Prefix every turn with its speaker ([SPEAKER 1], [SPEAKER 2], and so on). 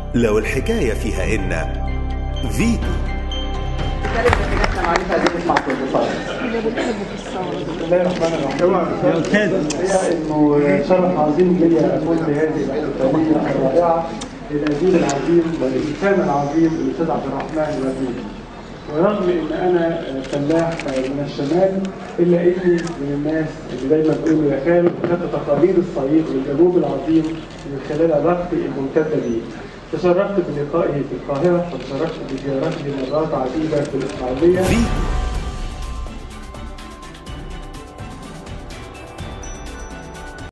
[SPEAKER 1] لو الحكاية فيها إن فيتو
[SPEAKER 2] بسم الله الرحمن الرحيم. الحقيقة انه شرف عظيم لي اكون بهذه الاحتفالية الرائعة للأديب العظيم والإنسان العظيم الأستاذ عبد الرحمن الوزير. ورغم ان انا فلاح من الشمال الا اني من الناس اللي دايما بيقولوا يا خالد خدت تقاليد الصعيد والجنوب العظيم من خلال علاقتي الممتده بيه. تشرفت بلقائه في القاهره وتشرفت بزيارته مرات عديده في الاسماعيليه
[SPEAKER 1] فيتو